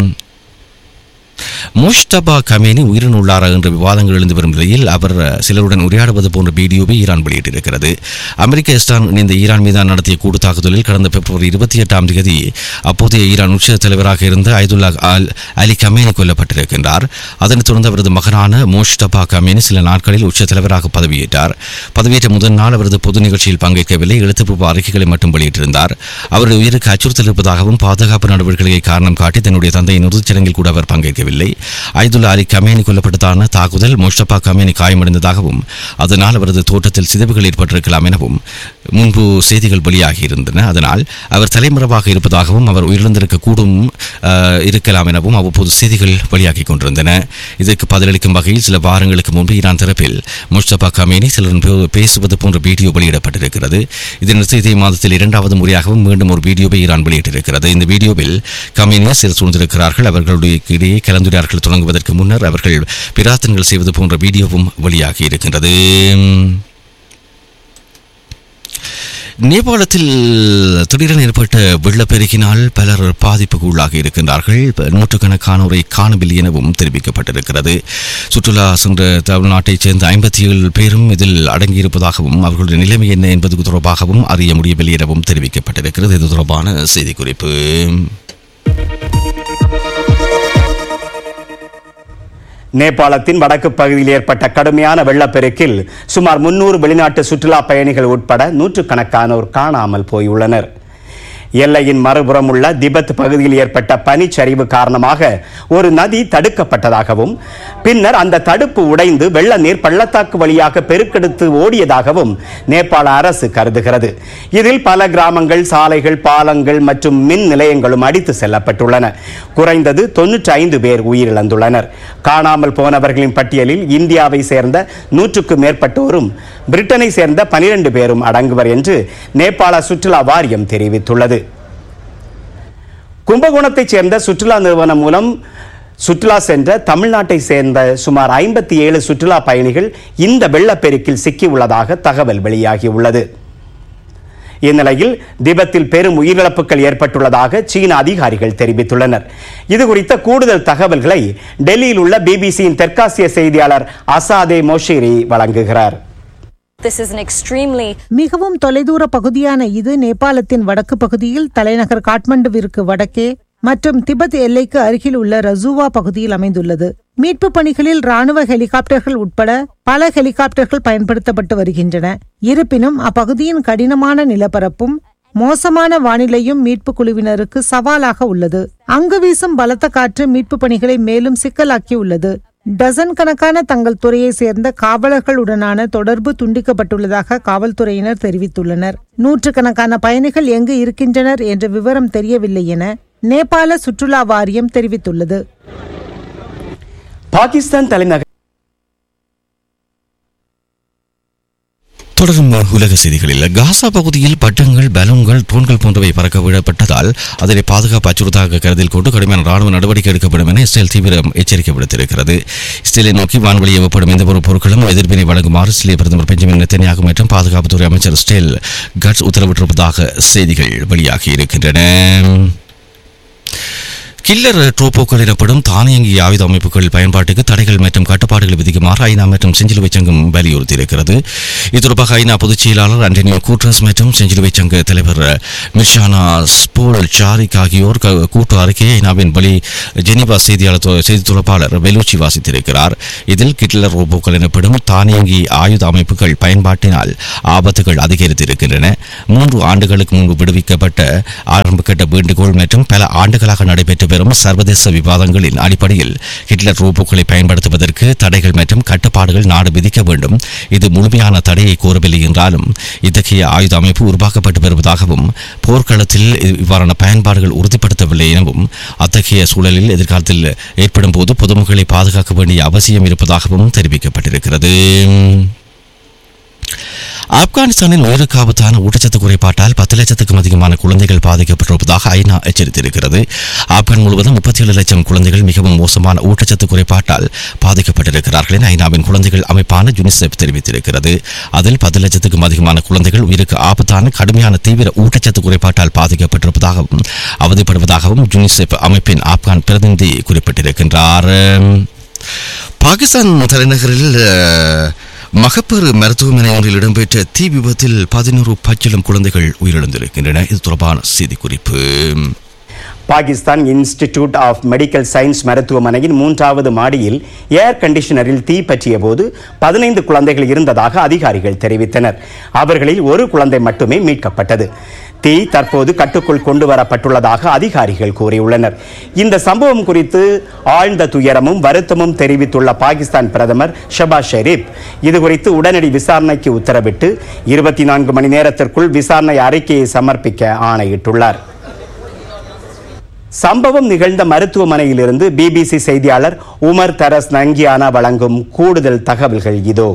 முஷ்தபா கமேனி உயிரினுள்ளாரா என்ற விவாதங்கள் எழுந்து வரும் நிலையில் அவர் சிலருடன் உரையாடுவது போன்ற வீடியோவை ஈரான் வெளியிட்டிருக்கிறது அமெரிக்க இஸ்லான் இணைந்த ஈரான் மீதான நடத்திய கூட்டு தாக்குதலில் கடந்த பிப்ரவரி இருபத்தி எட்டாம் தேதி அப்போதைய ஈரான் உச்ச தலைவராக இருந்த ஐதுல்லா அல் அலி கமேனி கொல்லப்பட்டிருக்கின்றார் அதனைத் தொடர்ந்து அவரது மகனான மோஷ்தபா கமேனி சில நாட்களில் உச்ச தலைவராக பதவியேற்றார் பதவியேற்ற முதல் நாள் அவரது பொது நிகழ்ச்சியில் பங்கேற்கவில்லை எழுத்துப்பூர்வ அறிக்கைகளை மட்டும் வெளியிட்டிருந்தார் அவரது உயிருக்கு அச்சுறுத்தல் இருப்பதாகவும் பாதுகாப்பு நடவடிக்கைகளை காரணம் காட்டி தன்னுடைய தந்தையின் இறுதிச் சடங்கில் கூட அவர் பங்கேற்கவில்லை ஐதுல்லா அலி கமேனி கொல்லப்பட்டதான தாக்குதல் முஷ்தபா கமேனி காயமடைந்ததாகவும் அதனால் அவரது தோட்டத்தில் சிதைவுகள் ஏற்பட்டிருக்கலாம் எனவும் முன்பு செய்திகள் வெளியாகி இருந்தன அதனால் அவர் தலைமறைவாக இருப்பதாகவும் அவர் உயிரிழந்திருக்க கூடும் அஹ், இருக்கலாம் எனவும் அவ்வப்போது செய்திகள் வெளியாகி கொண்டிருந்தன இதற்கு பதிலளிக்கும் வகையில் சில வாரங்களுக்கு முன்பு ஈரான் தரப்பில் முஸ்தபா கமேனி சிலருடன் பே- பேசுவது போன்ற வீடியோ வெளியிடப்பட்டிருக்கிறது இதனையடுத்து இதே மாதத்தில் இரண்டாவது முறையாகவும் மீண்டும் ஒரு வீடியோவை ஈரான் வெளியிட்டிருக்கிறது இந்த வீடியோவில் கமேனியை சிலர் சூழ்ந்திருக்கிறார்கள் அவர்களுடைய இடையே கலந்துரையாடல்கள் தொடங்குவதற்கு முன்னர் அவர்கள் பிரார்த்தனைகள் செய்வது போன்ற வீடியோவும் வெளியாகி இருக்கின்றது நேபாளத்தில் திடீரென ஏற்பட்ட வெள்ளப்பெருக்கினால் பலர் பாதிப்புக்கு உள்ளாகி இருக்கின்றார்கள் நூற்றுக்கணக்கானோரை காணவில்லை எனவும் தெரிவிக்கப்பட்டிருக்கிறது சுற்றுலா சென்ற தமிழ்நாட்டைச் சேர்ந்த ஐம்பத்தி ஏழு பேரும் இதில் அடங்கியிருப்பதாகவும் அவர்களுடைய நிலைமை என்ன என்பது தொடர்பாகவும் அறிய முடியவில்லை எனவும் தெரிவிக்கப்பட்டிருக்கிறது இது தொடர்பான செய்திக்குறிப்பு நேபாளத்தின் வடக்கு பகுதியில் ஏற்பட்ட கடுமையான வெள்ளப்பெருக்கில் சுமார் முன்னூறு வெளிநாட்டு சுற்றுலா பயணிகள் உட்பட நூற்றுக்கணக்கானோர் காணாமல் போயுள்ளனர் எல்லையின் மறுபுறம் உள்ள திபெத் பகுதியில் ஏற்பட்ட பனிச்சரிவு காரணமாக ஒரு நதி தடுக்கப்பட்டதாகவும் பின்னர் அந்த தடுப்பு உடைந்து வெள்ள நீர் பள்ளத்தாக்கு வழியாக பெருக்கெடுத்து ஓடியதாகவும் நேபாள அரசு கருதுகிறது இதில் பல கிராமங்கள் சாலைகள் பாலங்கள் மற்றும் மின் நிலையங்களும் அடித்து செல்லப்பட்டுள்ளன குறைந்தது தொன்னூற்றி ஐந்து பேர் உயிரிழந்துள்ளனர் காணாமல் போனவர்களின் பட்டியலில் இந்தியாவை சேர்ந்த நூற்றுக்கு மேற்பட்டோரும் பிரிட்டனை சேர்ந்த பனிரெண்டு பேரும் அடங்குவர் என்று நேபாள சுற்றுலா வாரியம் தெரிவித்துள்ளது கும்பகோணத்தைச் சேர்ந்த சுற்றுலா நிறுவனம் மூலம் சுற்றுலா சென்ற தமிழ்நாட்டை சேர்ந்த சுமார் ஐம்பத்தி ஏழு சுற்றுலா பயணிகள் இந்த வெள்ளப்பெருக்கில் சிக்கியுள்ளதாக தகவல் வெளியாகியுள்ளது இந்நிலையில் திபெத்தில் பெரும் உயிரிழப்புகள் ஏற்பட்டுள்ளதாக சீன அதிகாரிகள் தெரிவித்துள்ளனர் இது குறித்த கூடுதல் தகவல்களை டெல்லியில் உள்ள பிபிசியின் தெற்காசிய செய்தியாளர் அசாதே மோஷேரி வழங்குகிறார் This is an extremely மிகவும் தொலைதூர பகுதியான இது நேபாளத்தின் வடக்கு பகுதியில் தலைநகர் காட்மண்டுவிற்கு வடக்கே மற்றும் திபெத் எல்லைக்கு அருகில் உள்ள ரசூவா பகுதியில் அமைந்துள்ளது மீட்பு பணிகளில் ராணுவ ஹெலிகாப்டர்கள் உட்பட பல ஹெலிகாப்டர்கள் பயன்படுத்தப்பட்டு வருகின்றன இருப்பினும் அப்பகுதியின் கடினமான நிலப்பரப்பும் மோசமான வானிலையும் மீட்பு குழுவினருக்கு சவாலாக உள்ளது அங்கு வீசும் பலத்த காற்று மீட்பு பணிகளை மேலும் சிக்கலாக்கி உள்ளது டசன் கணக்கான தங்கள் துறையை சேர்ந்த காவலர்களுடனான தொடர்பு துண்டிக்கப்பட்டுள்ளதாக காவல்துறையினர் தெரிவித்துள்ளனர் நூற்றுக்கணக்கான பயணிகள் எங்கு இருக்கின்றனர் என்ற விவரம் தெரியவில்லை என நேபாள சுற்றுலா வாரியம் தெரிவித்துள்ளது பாகிஸ்தான் தலைநகர் தொடரும் உலக செய்திகளில் காசா பகுதியில் பட்டங்கள் பலூன்கள் தூண்கள் போன்றவை பறக்க விடப்பட்டதால் அதனை பாதுகாப்பு அச்சுறுத்தாக கருத்தில் கொண்டு கடுமையான ராணுவ நடவடிக்கை எடுக்கப்படும் என இஸ்ரேல் தீவிரம் எச்சரிக்கை விடுத்திருக்கிறது இஸ்ரேலை நோக்கி வான்வழி ஏவப்படும் எந்த ஒரு பொருட்களும் எதிர்ப்பினை வழங்குமாறு இஸ்ரேலிய பிரதமர் பெஞ்சமின் நெத்தனியாக மற்றும் பாதுகாப்புத்துறை அமைச்சர் ஸ்டேல் கட்ஸ் உத்தரவிட்டிருப்பதாக செய்திகள் வெளியாகி இருக்கின்றன கில்லர் ட்ரோப்போக்கள் எனப்படும் தானியங்கி ஆயுத அமைப்புகள் பயன்பாட்டுக்கு தடைகள் மற்றும் கட்டுப்பாடுகள் விதிக்குமாறு ஐநா மற்றும் செஞ்சிலுவை சங்கம் வலியுறுத்தியிருக்கிறது இது தொடர்பாக ஐநா பொதுச் செயலாளர் அண்டனியோ கூட்ரஸ் மற்றும் செஞ்சிலுவை சங்க தலைவர் மிர்ஷானா ஸ்போல் சாரிக் ஆகியோர் க- கூட்டு அறிக்கையை ஐநாவின் வழி ஜெனீவா செய்தியாளர் தொ- செய்தி தொடர்பாளர் வெலூச்சி வாசித்திருக்கிறார் இதில் கிட்லர் ரோபோக்கள் எனப்படும் தானியங்கி ஆயுத அமைப்புகள் பயன்பாட்டினால் ஆபத்துகள் அதிகரித்திருக்கின்றன மூன்று ஆண்டுகளுக்கு முன்பு விடுவிக்கப்பட்ட ஆரம்பகட்ட வேண்டுகோள் மற்றும் பல ஆண்டுகளாக நடைபெற்று வரும் சர்வதேச விவாதங்களின் அடிப்படையில் ஹிட்லர் ரோபோக்களை பயன்படுத்துவதற்கு தடைகள் மற்றும் கட்டுப்பாடுகள் நாடு விதிக்க வேண்டும் இது முழுமையான தடையை கோரவில்லை என்றாலும் இத்தகைய ஆயுத அமைப்பு உருவாக்கப்பட்டு வருவதாகவும் போர்க்களத்தில் இவ்வாறான பயன்பாடுகள் உறுதிப்படுத்தவில்லை எனவும் அத்தகைய சூழலில் எதிர்காலத்தில் ஏற்படும் போது பொதுமக்களை பாதுகாக்க வேண்டிய அவசியம் இருப்பதாகவும் தெரிவிக்கப்பட்டிருக்கிறது ஆப்கானிஸ்தானில் உயிருக்கு ஆபத்தான ஊட்டச்சத்து குறைபாட்டால் பத்து லட்சத்துக்கும் அதிகமான குழந்தைகள் பாதிக்கப்பட்டிருப்பதாக ஐநா எச்சரித்திருக்கிறது ஆப்கான் முழுவதும் முப்பத்தி ஏழு லட்சம் குழந்தைகள் மிகவும் மோசமான ஊட்டச்சத்து குறைபாட்டால் பாதிக்கப்பட்டிருக்கிறார்கள் என ஐநாவின் குழந்தைகள் அமைப்பான யுனிசெஃப் தெரிவித்திருக்கிறது அதில் பத்து லட்சத்துக்கும் அதிகமான குழந்தைகள் உயிருக்கு ஆபத்தான கடுமையான தீவிர ஊட்டச்சத்து குறைபாட்டால் பாதிக்கப்பட்டிருப்பதாகவும் அவதிப்படுவதாகவும் யுனிசெஃப் அமைப்பின் ஆப்கான் பிரதிநிதி குறிப்பிட்டிருக்கின்றார் பாகிஸ்தான் தலைநகரில் அஹ், மகப்பேறு மருத்துவமனை ஒன்றில் இடம்பெற்ற தீ விபத்தில் பதினோரு பச்சிளம் குழந்தைகள் உயிரிழந்திருக்கின்றன இது தொடர்பான செய்திக்குறிப்பு Pakistan institute of medical science மருத்துவமனையின் மூன்றாவது மாடியில் ஏர் கண்டிஷனரில் தீ பற்றிய போது பதினைந்து குழந்தைகள் இருந்ததாக அதிகாரிகள் தெரிவித்தனர் அவர்களில் ஒரு குழந்தை மட்டுமே மீட்கப்பட்டது தீ தற்போது கட்டுக்குள் கொண்டு வரப்பட்டுள்ளதாக அதிகாரிகள் கூறியுள்ளனர் இந்த சம்பவம் குறித்து ஆழ்ந்த துயரமும் வருத்தமும் தெரிவித்துள்ள பாகிஸ்தான் பிரதமர் ஷபாஸ் ஷெரீப் இதுகுறித்து உடனடி விசாரணைக்கு உத்தரவிட்டு இருபத்தி நான்கு மணி நேரத்திற்குள் விசாரணை அறிக்கையை சமர்ப்பிக்க ஆணையிட்டுள்ளார் சம்பவம் நிகழ்ந்த மருத்துவமனையிலிருந்து பிபிசி செய்தியாளர் உமர் தரஸ் நங்கியானா வழங்கும் கூடுதல் தகவல்கள் இதோ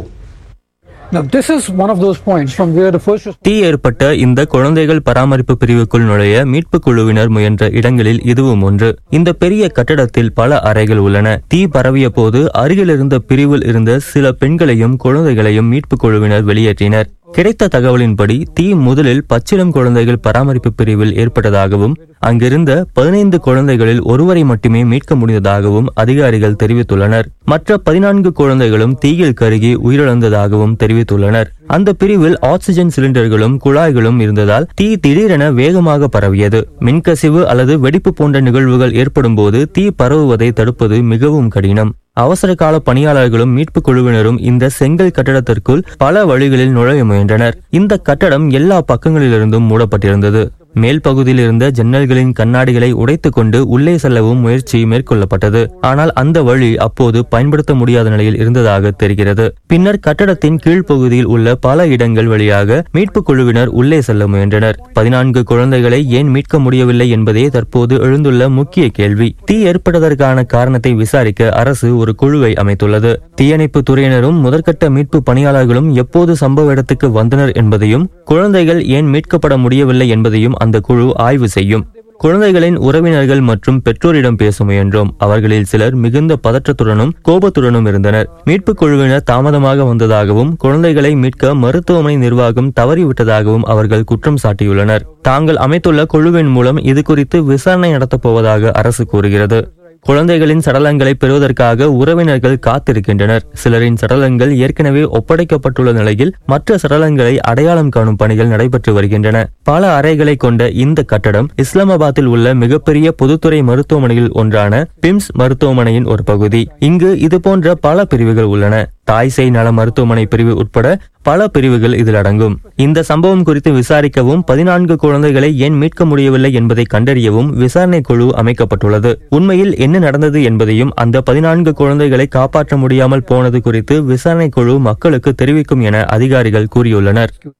Now, this is one of those points from where the first தீ ஏற்பட்ட இந்த குழந்தைகள் பராமரிப்பு பிரிவுக்குள் நுழைய மீட்பு குழுவினர் முயன்ற இடங்களில் இதுவும் ஒன்று இந்த பெரிய கட்டடத்தில் பல அறைகள் உள்ளன தீ பரவிய போது அருகில் இருந்த பிரிவில் இருந்த சில பெண்களையும் குழந்தைகளையும் மீட்பு குழுவினர் வெளியேற்றினர் கிடைத்த தகவலின்படி தீ முதலில் பச்சிளம் குழந்தைகள் பராமரிப்பு பிரிவில் ஏற்பட்டதாகவும் அங்கிருந்த பதினைந்து குழந்தைகளில் ஒருவரை மட்டுமே மீட்க முடிந்ததாகவும் அதிகாரிகள் தெரிவித்துள்ளனர் மற்ற பதினான்கு குழந்தைகளும் தீயில் கருகி உயிரிழந்ததாகவும் தெரிவித்துள்ளனர் அந்த பிரிவில் ஆக்சிஜன் சிலிண்டர்களும் குழாய்களும் இருந்ததால் தீ திடீரென வேகமாக பரவியது மின்கசிவு அல்லது வெடிப்பு போன்ற நிகழ்வுகள் ஏற்படும் போது தீ பரவுவதை தடுப்பது மிகவும் கடினம் அவசர கால பணியாளர்களும் மீட்பு குழுவினரும் இந்த செங்கல் கட்டடத்திற்குள் பல வழிகளில் நுழைய முயன்றனர் இந்த கட்டடம் எல்லா பக்கங்களிலிருந்தும் மூடப்பட்டிருந்தது மேல் பகுதியில் இருந்த ஜன்னல்களின் கண்ணாடிகளை உடைத்துக் கொண்டு உள்ளே செல்லவும் முயற்சி மேற்கொள்ளப்பட்டது ஆனால் அந்த வழி அப்போது பயன்படுத்த முடியாத நிலையில் இருந்ததாக தெரிகிறது பின்னர் கட்டடத்தின் கீழ்ப்பகுதியில் உள்ள பல இடங்கள் வழியாக மீட்பு குழுவினர் உள்ளே செல்ல முயன்றனர் பதினான்கு குழந்தைகளை ஏன் மீட்க முடியவில்லை என்பதே தற்போது எழுந்துள்ள முக்கிய கேள்வி தீ ஏற்பட்டதற்கான காரணத்தை விசாரிக்க அரசு ஒரு குழுவை அமைத்துள்ளது தீயணைப்பு துறையினரும் முதற்கட்ட மீட்பு பணியாளர்களும் எப்போது சம்பவ இடத்துக்கு வந்தனர் என்பதையும் குழந்தைகள் ஏன் மீட்கப்பட முடியவில்லை என்பதையும் அந்த குழு ஆய்வு செய்யும் குழந்தைகளின் உறவினர்கள் மற்றும் பெற்றோரிடம் பேச முயன்றோம் அவர்களில் சிலர் மிகுந்த பதற்றத்துடனும் கோபத்துடனும் இருந்தனர் மீட்புக் குழுவினர் தாமதமாக வந்ததாகவும் குழந்தைகளை மீட்க மருத்துவமனை நிர்வாகம் தவறிவிட்டதாகவும் அவர்கள் குற்றம் சாட்டியுள்ளனர் தாங்கள் அமைத்துள்ள குழுவின் மூலம் இது குறித்து விசாரணை நடத்தப் போவதாக அரசு கூறுகிறது குழந்தைகளின் சடலங்களை பெறுவதற்காக உறவினர்கள் காத்திருக்கின்றனர் சிலரின் சடலங்கள் ஏற்கனவே ஒப்படைக்கப்பட்டுள்ள நிலையில் மற்ற சடலங்களை அடையாளம் காணும் பணிகள் நடைபெற்று வருகின்றன பல அறைகளை கொண்ட இந்த கட்டடம் இஸ்லாமாபாத்தில் உள்ள மிகப்பெரிய பொதுத்துறை மருத்துவமனையில் ஒன்றான பிம்ஸ் மருத்துவமனையின் ஒரு பகுதி இங்கு இதுபோன்ற பல பிரிவுகள் உள்ளன தாய்சேய் நல மருத்துவமனை பிரிவு உட்பட பல பிரிவுகள் இதில் அடங்கும் இந்த சம்பவம் குறித்து விசாரிக்கவும் பதினான்கு குழந்தைகளை ஏன் மீட்க முடியவில்லை என்பதை கண்டறியவும் விசாரணை குழு அமைக்கப்பட்டுள்ளது உண்மையில் என்ன நடந்தது என்பதையும் அந்த பதினான்கு குழந்தைகளை காப்பாற்ற முடியாமல் போனது குறித்து விசாரணை குழு மக்களுக்கு தெரிவிக்கும் என அதிகாரிகள் கூறியுள்ளனர்